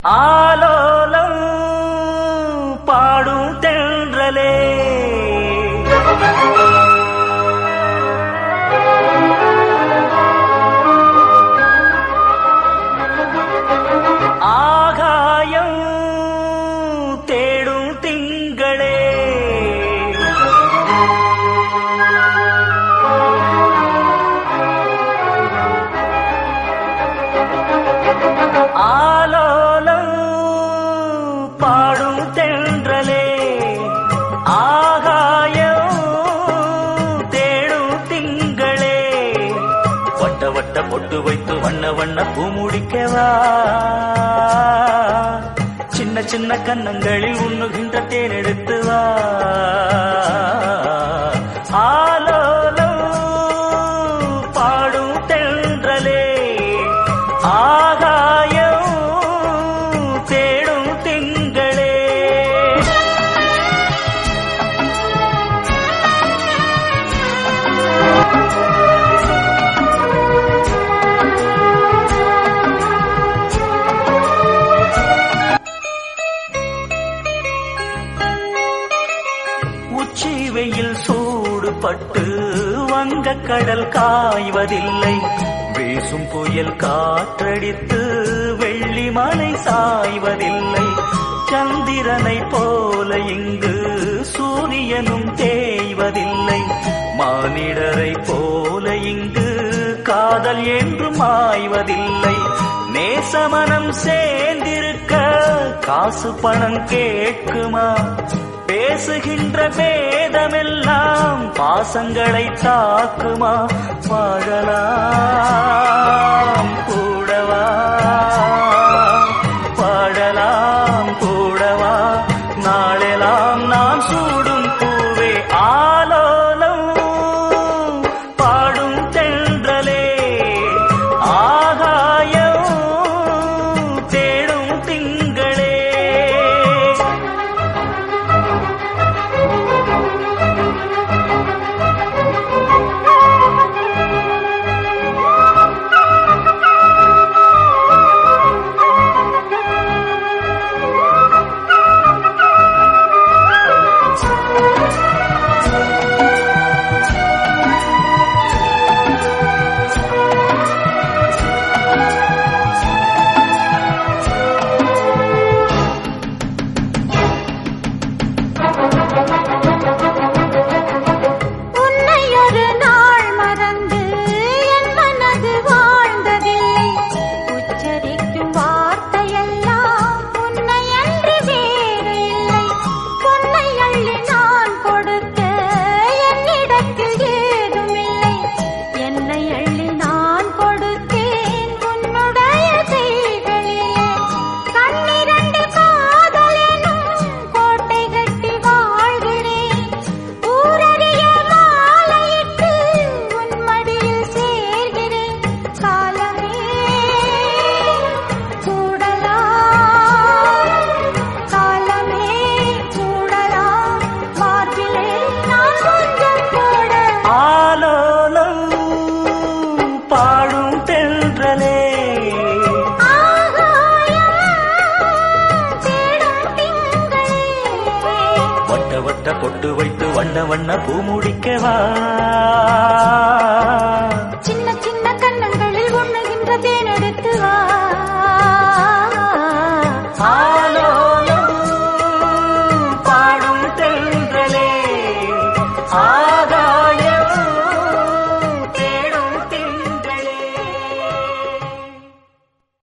ஆலோலம் பாடும் தென்றலே ஆகாயம் தேடும் திங்களே ஆலோலம் பாடும் தென்றலே ஆகாயம் தேடும் திங்களே வட்ட வட்ட பொட்டு வைத்து வண்ண வண்ண பூ முடிக்கவா சின்ன சின்ன கன்னங்களில் உண்ணுகின்ற தேன் எடுத்து வா ஆலோலம் பாடும் தென்றலே ஆகாயம் தேடும் திங்களே உச்சி வெயில் சூடுபட்டு வங்க கடல் காய்வதில்லை வீசும் புயல் காற்றடித்து வெள்ளி மலை சாய்வதில்லை சந்திரனை போல இங்கு சூரியனும் தேய்வதில்லை மானிடரை போல இங்கு காதல் என்றும் மாய்வதில்லை நேசமனம் சேர்ந்திருக்க காசு பணம் கேட்குமா பேசுகின்ற வேதமெல்லாம் பாசங்களை தாக்குமா வாழலாம் கூடவா பாடலாம் கூடவா நாளெல்லாம் நாம் சூடும் பூவே ஆலோலம் பாடும் தென்றலே ஆகாயம் தேடும் திங்களே உன்னை ஒரு நாள் மறந்து என் மனது வாழ்ந்ததில்லை உச்சரிக்கும் வார்த்தையெல்லாம் உன்னை அன்றி வேறு இல்லை பொன்னை அள்ளி நான் கொடுக்க என்னிடத்தில் ஏதுமில்லை என்னை அள்ளி நான் கொடுத்தேன் உன்னுடைய கைகளிலே கண்ணிரண்டு காதலெனும் கோட்டை கட்டி வாழ்கிறேன் ஊரறிய மாலையிட்டு உன் மடியில் சேர்கிறேன் காலமே கூடலாம் காலமே கூடலாம் மார்பிலே நான் கொஞ்சம் கூட ஆலோலம் பாடும் தென்றலே ஆகாயம் தேடும் திங்களே வட்ட வட்ட பொட்டு வைத்து வண்ண வண்ண பூ முடிக்கவா சின்ன சின்ன கன்னங்களில் உண்ணுகின்ற தேன் எடுத்து வா ஆலோலம் பாடும் தென்றலே ஆக